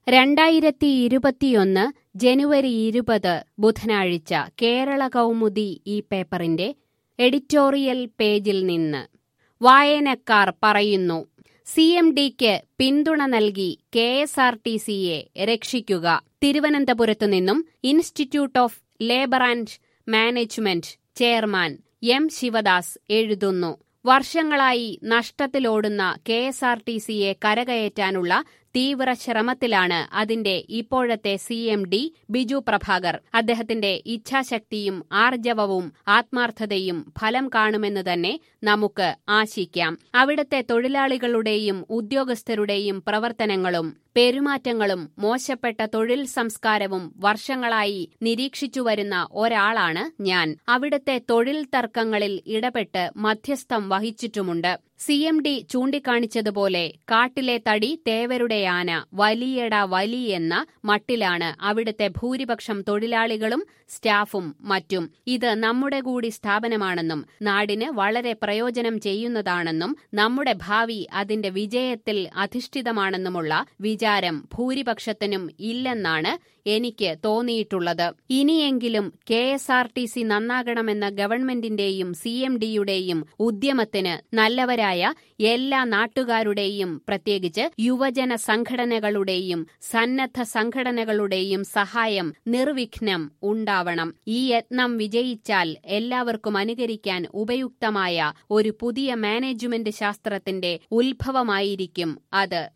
രണ്ടായിരത്തി ഇരുപത്തിയൊന്ന് ജനുവരി ഇരുപത് ബുധനാഴ്ച കേരള കൗമുദി ഈ പേപ്പറിന്റെ എഡിറ്റോറിയൽ പേജിൽ നിന്ന് വായനക്കാർ പറയുന്നു സി എം ഡിക്ക് പിന്തുണ നൽകി കെ എസ് ആർ ടി സിയെ രക്ഷിക്കുക തിരുവനന്തപുരത്തു നിന്നും institute of labour and management chairman M Sivadas എഴുതുന്നു വർഷങ്ങളായി നഷ്ടത്തിലോടുന്ന കെ എസ് ആർ ടി സിയെ കരകയറ്റാനുള്ള തീവ്ര ശ്രമത്തിലാണ് അതിന്റെ ഇപ്പോഴത്തെ C M D Biju Prabhakar അദ്ദേഹത്തിന്റെ ഇച്ഛാശക്തിയും ആർജവവും ആത്മാർത്ഥതയും ഫലം കാണുമെന്ന് തന്നെ നമുക്ക് ആശിക്കാം അവിടുത്തെ തൊഴിലാളികളുടെയും ഉദ്യോഗസ്ഥരുടെയും പ്രവർത്തനങ്ങളും പെരുമാറ്റങ്ങളും മോശപ്പെട്ട തൊഴിൽ സംസ്കാരവും വർഷങ്ങളായി നിരീക്ഷിച്ചു വരുന്ന ഒരാളാണ് ഞാൻ അവിടുത്തെ തൊഴിൽ തർക്കങ്ങളിൽ ഇടപെട്ട് മധ്യസ്ഥം വഹിച്ചിട്ടുമുണ്ട് സി എം ഡി ചൂണ്ടിക്കാണിച്ചതുപോലെ കാട്ടിലെ തടി തേവരുടെ ആന വലിയട വലി എന്ന മട്ടിലാണ് അവിടുത്തെ ഭൂരിപക്ഷം തൊഴിലാളികളും സ്റ്റാഫും മറ്റും ഇത് നമ്മുടെ കൂടി സ്ഥാപനമാണെന്നും നാടിന് വളരെ പ്രയോജനം ചെയ്യുന്നതാണെന്നും നമ്മുടെ ഭാവി അതിന്റെ വിജയത്തിൽ അധിഷ്ഠിതമാണെന്നുമുള്ള വിചാരം ഭൂരിപക്ഷത്തിനും ഇല്ലെന്നാണ് എനിക്ക് തോന്നിയിട്ടുള്ളത് ഇനിയെങ്കിലും K S R T C നന്നാകണമെന്ന ഗവൺമെന്റിന്റെയും സി എം ഡിയുടെയും ഉദ്യമത്തിന് നല്ലവരായ എല്ലാ നാട്ടുകാരുടെയും പ്രത്യേകിച്ച് യുവജന സംഘടനകളുടെയും സന്നദ്ധ സംഘടനകളുടെയും സഹായം നിർവിഘ്നം ഉണ്ടാവണം ഈ യത്നം വിജയിച്ചാൽ എല്ലാവർക്കും അനുകരിക്കാൻ ഉപയുക്തമായ ഒരു പുതിയ മാനേജ്മെന്റ് ശാസ്ത്രത്തിന്റെ ഉത്ഭവമായിരിക്കും അത്